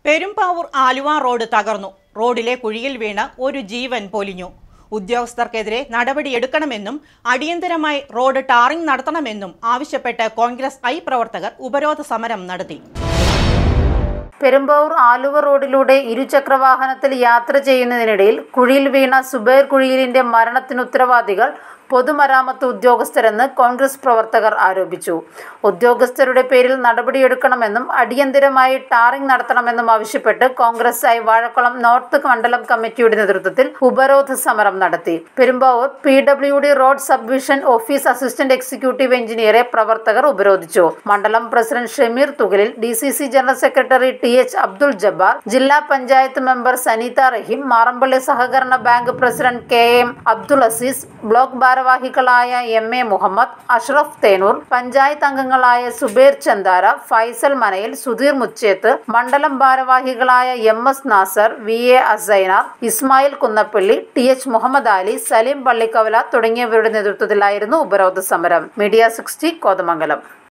Perumbavoor Aluva road തകർന്നു റോഡിലെ കുഴിയിൽ വീണ് ഒരു ജീവൻ പൊലിഞ്ഞു ഉദ്യോഗസ്ഥർക്കെതിരെ നടപടിയെടുക്കണമെന്നും അടിയന്തരമായി റോഡ് ടാറിംഗ് നടത്തണമെന്നും ആവശ്യപ്പെട്ട് കോൺഗ്രസ് ഐ പ്രവർത്തകർ ഉപരോധ സമരം നടത്തി പെരുമ്പാവൂർ ആലുവ റോഡിലൂടെ ഇരുചക്രവാഹനത്തിൽ യാത്ര ചെയ്യുന്നതിനിടയിൽ കുഴിയിൽ വീണ സുബൈർ കുഴിയിലിന്റെ മരണത്തിന് ഉത്തരവാദികൾ പൊതുമരാമത്ത് ഉദ്യോഗസ്ഥരെന്ന് കോൺഗ്രസ് പ്രവർത്തകർ ആരോപിച്ചു ഉദ്യോഗസ്ഥരുടെ പേരിൽ നടപടിയെടുക്കണമെന്നും അടിയന്തരമായി ടാറിംഗ് നടത്തണമെന്നും ആവശ്യപ്പെട്ട് കോൺഗ്രസ് ഐ വാഴക്കുളം നോർത്ത് മണ്ഡലം കമ്മിറ്റിയുടെ നേതൃത്വത്തിൽ ഉപരോധ സമരം നടത്തി Perumbavoor P W D road sub division office assistant executive എഞ്ചിനീയറെ പ്രവർത്തകർ ഉപരോധിച്ചു മണ്ഡലം പ്രസിഡന്റ് ഷമീർ തുകലിൽ D C C general secretary T H Abdul Jabbar ജില്ലാ പഞ്ചായത്ത് മെമ്പർ സനീത റഹീം മാറമ്പള്ളി സഹകരണ bank president K M Abdul Azeez block ഭാരവാഹികളായ എം എ മുഹമ്മദ് അഷ്റഫ് തേനൂർ പഞ്ചായത്ത് അംഗങ്ങളായ സുബൈർ ചന്ദാര ഫൈസൽ മനയിൽ സുധീർ മുച്ചേത്ത് മണ്ഡലം ഭാരവാഹികളായ M S Nasar V A Asainar Ismail Kunnappally T H Muhammad Ali Salim Pallikkavala തുടങ്ങിയവരുടെ നേതൃത്വത്തിലായിരുന്നു ഉപരോധ സമരം മീഡിയ സിക്സ്റ്റി കോതമംഗലം